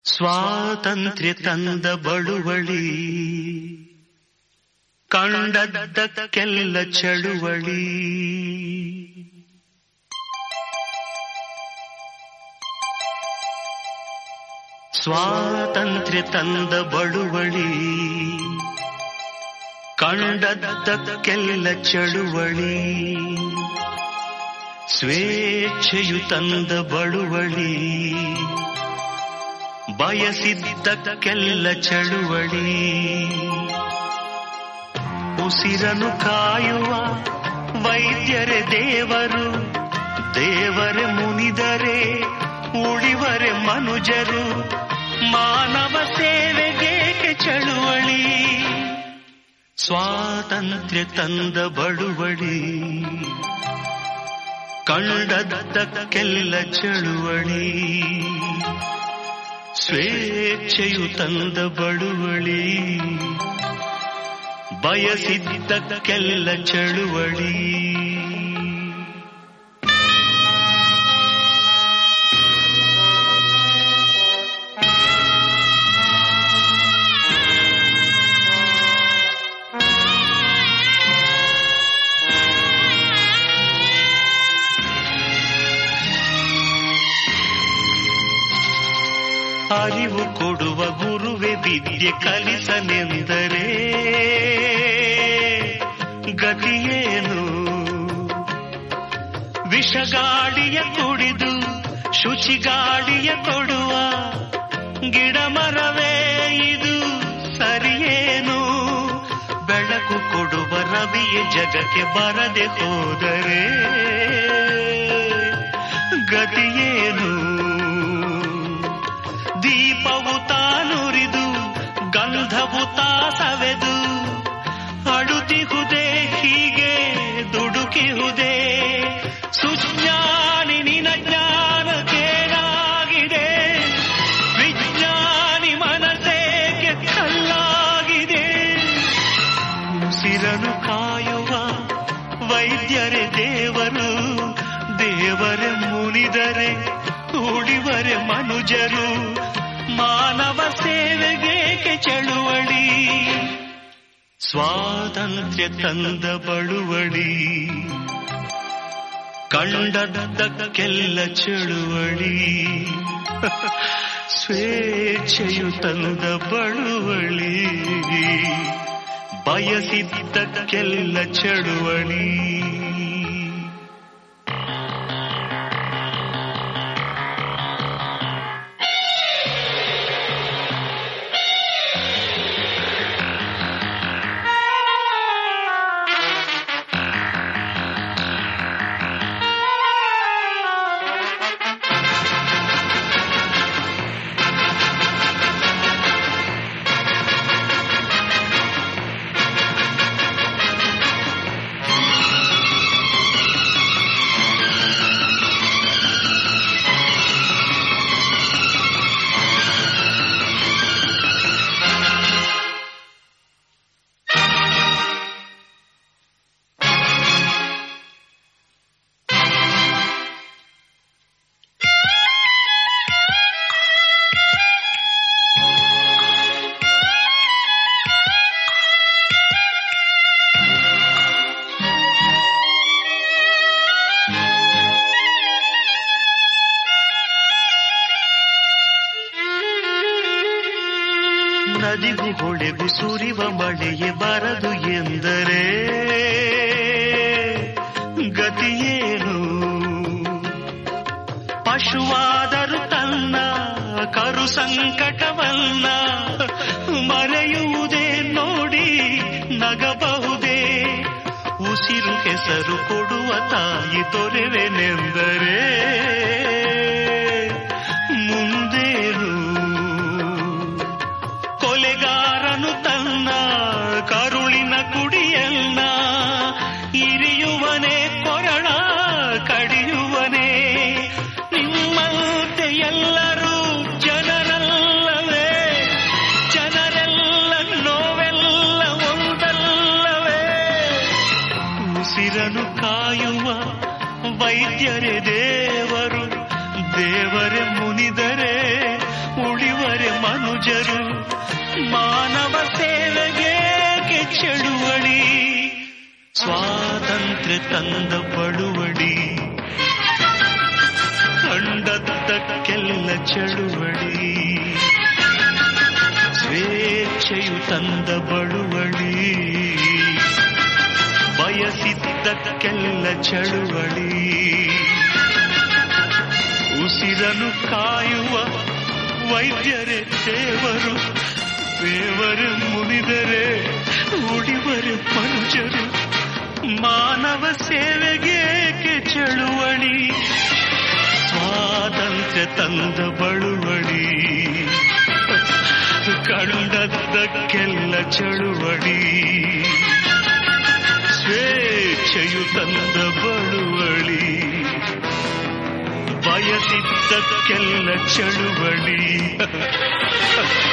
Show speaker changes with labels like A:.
A: ಸ್ವಾತಂತ್ರ್ಯ ತಂದ ಬಳುವಳಿ ಕಂಡದ್ದಕ್ಕೆಲ್ಲ ಚಳುವಳಿ ಸ್ವಾತಂತ್ರ್ಯ ತಂದ ಬಳುವಳಿ ಕಂಡದ್ದಕ್ಕೆಲ್ಲ ಚಳುವಳಿ ಸ್ವೇಚ್ಛೆಯು ತಂದ ಬಳುವಳಿ ಬಯಸಿದ್ದಕ್ಕೆಲ್ಲ ಚಳುವಳಿ ಉಸಿರನು ಕಾಯುವ ವೈದ್ಯರೇ ದೇವರು ದೇವರೇ ಮುನಿದರೆ ಉಳಿವರೆ ಮನುಜರು ಮಾನವ ಸೇವೆಗೇಕೆ ಚಳುವಳಿ ಸ್ವಾತಂತ್ರ್ಯ ತಂದ ಬಳುವಳಿ ಕಂಡದ್ದಕ್ಕೆಲ್ಲ ಚಳುವಳಿ ಸ್ವೇಚ್ಛೆಯು ತಂದ ಬಳುವಳಿ ಬಯಸಿದ್ದಕ್ಕೆಲ್ಲ ಚಳುವಳಿ ಅರಿವು ಕೊಡುವ ಗುರುವೆ ವಿದ್ಯೆ ಕಲಿಸನೆಂದರೆ ಗತಿಯೇನು ವಿಷಗಾಡಿಯ ಕುಡಿದು ಶುಚಿಗಾಡಿಯ ಕೊಡುವ ಗಿಡ ಮರವೇ ಇದು ಸರಿಯೇನು ಬೆಳಕು ಕೊಡುವ ರವಿಯ ಜಗಕ್ಕೆ ಬರದೆ ಹೋದರೆ ಗತಿಯೇನು ದೀಪವು ತಾನುರಿದು ಗಂಧವು ತಾಸವೆದು ಅಡುತಿಹುದೇ ಹೀಗೆ ದುಡುಕಿಹುದೇ ಸುಜ್ಞಾನಿ ನಿನ ಜ್ಞಾನಕ್ಕೇನಾಗಿದೆ ವಿಜ್ಞಾನಿ ಮನಸ್ಸೇಗೆ ಕಲ್ಲಾಗಿದೆ ಉಸಿರನು ಕಾಯುವ ವೈದ್ಯರೇ ದೇವರು ದೇವರೇ ಮುನಿದರೆ ಉಳಿವರೆ ಮನುಜರು ಮಾನವ ಸೇವೆಗೇಕೆ ಚಳುವಳಿ ಸ್ವಾತಂತ್ರ್ಯ ತಂದ ಬಳುವಳಿ ಕಂಡದ್ದಕ್ಕೆಲ್ಲ ಚಳುವಳಿ ಸ್ವೇಚ್ಛೆಯು ತಂದ ಬಳುವಳಿ ಬಯಸಿದ್ದಕ್ಕೆಲ್ಲ ಚಳುವಳಿ ನದಿಗೂ ಹೊಳೆಗೂ ಸುರಿವ ಮಳೆಯೇ ಬರದು ಎಂದರೆ ಗತಿಯೇನು ಪಶುವಾದರೂ ತನ್ನ ಕರು ಸಂಕಟವನ್ನ ಮರೆಯುವುದೇ ನೋಡಿ ನಗಬಹುದೇ ಉಸಿರು ಹೆಸರು ಕೊಡುವ ತಾಯಿ ತೊರೆವೆನೆಂದರೆ ಮುಂದೇನು ಕೊಲೆಗಾರನು ತನ್ನ ಕರುಳಿನ ಕುಡಿಯನ್ನ ಇರಿಯುವನೇ ಕೊರಳ ಕಡಿಯುವನೇ ನಿಮ್ಮಂತೆ ಎಲ್ಲರೂ ಜನರಲ್ಲವೇ ಜನರೆಲ್ಲ ನೋವೆಲ್ಲ ಒಂದಲ್ಲವೇ ಉಸಿರನು ಕಾಯುವ ವೈದ್ಯರೇ ದೇವರು ದೇವರೇ ಮುನಿದರೆ ಉಳಿವರೆ ಮನುಜರು ಮಾನವ ಸೇವೆಗೆ ಚಳುವಳಿ ಸ್ವಾತಂತ್ರ್ಯ ತಂದ ಬಳುವಳಿ ಕಂಡದ್ದಕ್ಕೆಲ್ಲ ಚಳುವಳಿ ಸ್ವೇಚ್ಛೆಯು ತಂದ ಬಳುವಳಿ ಬಯಸಿದ್ದಕ್ಕೆಲ್ಲ ಚಳುವಳಿ ಉಸಿರನು ಕಾಯುವ ವೈದ್ಯರೇ ದೇವರು ದೇವರ ಮುನಿದರೆ ಉಳಿವರೆ ಮನುಜರು ಮಾನವ ಸೇವೆಗೆ ಚಳುವಳಿ ಸ್ವಾತಂತ್ರ್ಯ ತಂದ ಬಳುವಳಿ ಕಂಡದ್ದಕ್ಕೆಲ್ಲ ಚಳುವಳಿ ಸ್ವೇಚ್ಛೆಯು ತಂದ ಬಳುವಳಿ ಬಯಸಿದ್ದಕ್ಕೆಲ್ಲ ಚಳುವಳಿ